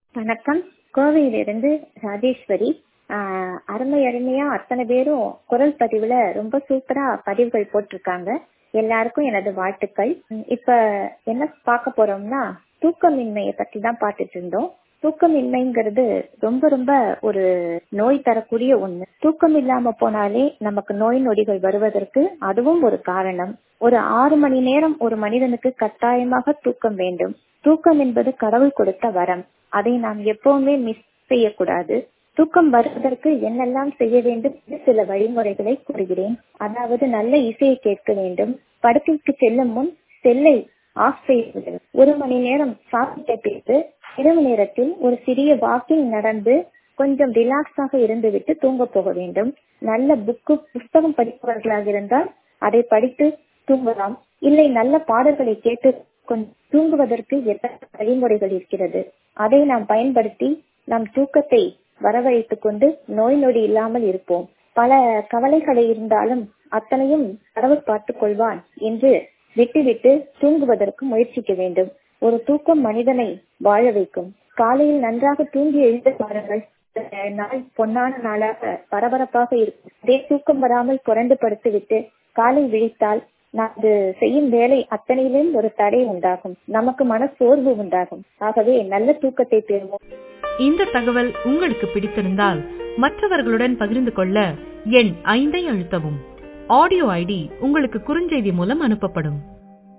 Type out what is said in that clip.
வணக்கம் கோவையிலிருந்து ராஜேஸ்வரி ஆஹ் அருமை அருமையா அத்தனை பேரும் குரல் பதிவுல ரொம்ப சூப்பரா பதிவுகள் போட்டிருக்காங்க எல்லாருக்கும் எனது வாழ்த்துக்கள் உம் இப்ப என்ன பார்க்க போறோம்னா தூக்கமின்மையை பத்தி தான் பார்த்துட்டு இருந்தோம் தூக்கமின்மைங்கிறது ரொம்ப ரொம்ப ஒரு நோய் தரக்கூடிய ஒண்ணு தூக்கம் இல்லாம போனாலே நமக்கு நோய் நொடிகள் வருவதற்கு அதுவும் ஒரு காரணம் ஒரு ஆறு மணி நேரம் ஒரு மனிதனுக்கு கட்டாயமாக தூக்கம் வேண்டும் தூக்கம் என்பது கடவுள் கொடுத்த வரம் அதை நாம் எப்பவுமே மிஸ் செய்யக்கூடாது தூக்கம் வருவதற்கு என்னெல்லாம் செய்ய வேண்டும் என்று சில வழிமுறைகளை கூறுகிறேன் அதாவது நல்ல இசையை கேட்க வேண்டும் படுக்கைக்கு செல்லும் முன் செல்லை ஆஃப் செய்வது ஒரு மணி நேரம் சாப்பிட்ட பிறகு இரவு நேரத்தில் ஒரு சிறிய வாக்கிங் நடந்து கொஞ்சம் ரிலாக்ஸாக இருந்துவிட்டு தூங்க போக வேண்டும் நல்ல புக்கு புஸ்தகம் படிப்பவர்களாக இருந்தால் அதை படித்து தூங்கலாம் இல்லை நல்ல பாடல்களை கேட்டு தூங்குவதற்கு எத்தனை வழிமுறைகள் இருக்கிறது அதை நாம் பயன்படுத்தி நம் தூக்கத்தை வரவழைத்துக் கொண்டு நோய் நொடி இல்லாமல் இருப்போம் பல கவலைகளை இருந்தாலும் அத்தனையும் கடவுள் பார்த்துக் கொள்வான் என்று விட்டுவிட்டு தூங்குவதற்கு முயற்சிக்க வேண்டும் ஒரு தூக்கம் மனிதனை வாழ வைக்கும் காலையில் நன்றாக தூங்கி எழுந்து பாருங்கள் நாள் பொன்னான நாளாக பரபரப்பாக இருக்கும் அதே தூக்கம் வராமல் புரண்டு படுத்துவிட்டு காலை விழித்தால் நமது செய்யும் வேலை அத்தனையிலும் ஒரு தடை உண்டாகும் நமக்கு மன சோர்வு உண்டாகும் ஆகவே நல்ல தூக்கத்தை பெறுவோம் இந்த தகவல் உங்களுக்கு பிடித்திருந்தால் மற்றவர்களுடன் பகிர்ந்து கொள்ள எண் ஐந்தை அழுத்தவும் ஆடியோ ஐடி உங்களுக்கு குறுஞ்செய்தி மூலம் அனுப்பப்படும்